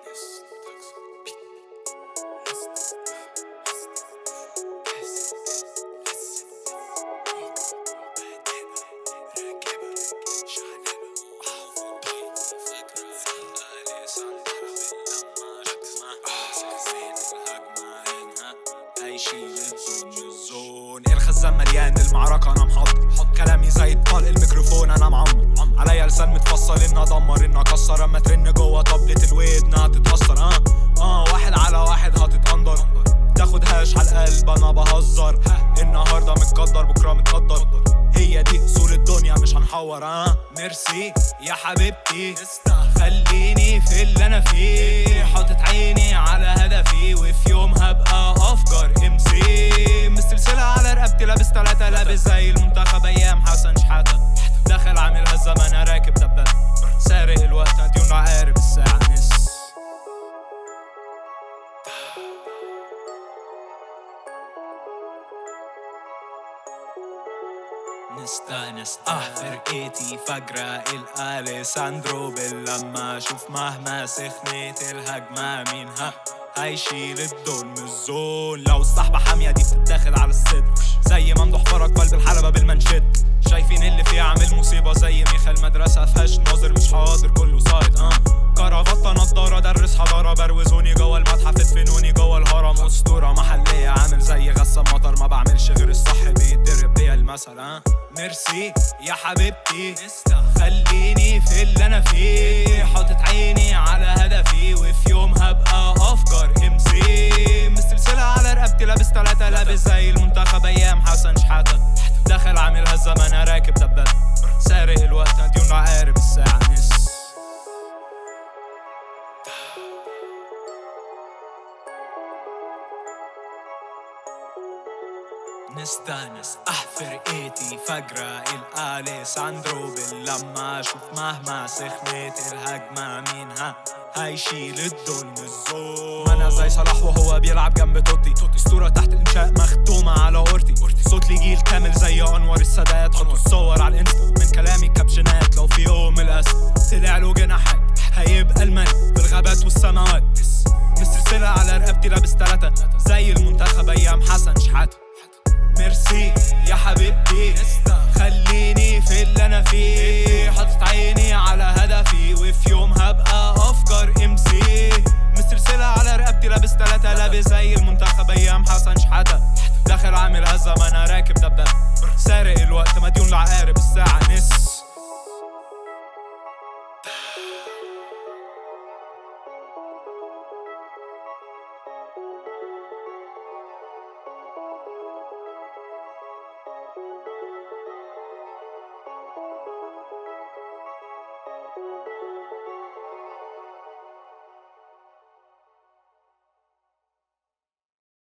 الزون الخزان مليان المعركة أنا محضر كلامي زي طلق الميكروفون أنا معمر عليا لسان متفصل إن أدمر إن أكسر أما ترن جوه طبلة الودن هتتأثر اه اه واحد على واحد هتتأندر تاخدهاش على القلب أنا بهزر النهاردة متقدر بكرة متقدر هي دي أصول الدنيا مش هنحور اه ميرسي يا حبيبتي خليني في اللي أنا فيه حاطط عيني على هدفي وفي يوم هبقى أفجر ام سي مستلسلة على رقبتي لابس تلاتة لابس زي المنتخب أيام حسن شحاتة داخل عامل هزة ما أنا راكب دبابة سارق الوقت ديون عقارب الساعة نص نستانس اه فرقتي فجرة الاليساندرو باللما اشوف مهما سخنت الهجمة مين ها هيشيل الدول من الزون لو الصحبة حامية دي بتتاخد على الصدر زي ممدوح فرج قلب الحلبة بالمنشد شايفين اللي فيها عامل مصيبة زي ميخا المدرسة فيهاش ناظر مش حاضر كله صايد اه كرافتة نضارة درس حضارة بروزوني جوه المتحف ادفنوني جوه الهرم اسطورة محلية عامل زي غسام مطر ما بعملش غير الصح بيتدرب بيا المثل اه ميرسي يا حبيبتي خليني في اللي انا فيه حاطط عيني على هدفي وفي يوم هبقى افجر ام سي مستلسلة على رقبتي لابس تلاتة لابس زي المنتخب ايام حسن شحاتة داخل عامل هزة ما انا راكب دبابة سارق الوقت ديون عقارب الساعة نص نستانس اه فرقتي فجرة الاليساندرو باللما اشوف مهما سخنت الهجمة مين ها هيشيل الدول من الزون ما انا زي صلاح وهو بيلعب جنب توتي اسطورة تحت الانشاء مختومة على اورتي صوت لي جيل كامل زي انور السادات حطوا الصور على الانستا من كلامي كابشنات لو في يوم الاسد طلع له جناحات هيبقى الملك في الغابات والسماوات مسترسلة على رقبتي لابس تلاتة زي المنتخب ايام حسن شحاتة ميرسي يا حبيبتي خليني في اللي انا فيه حاطط عيني على هدفي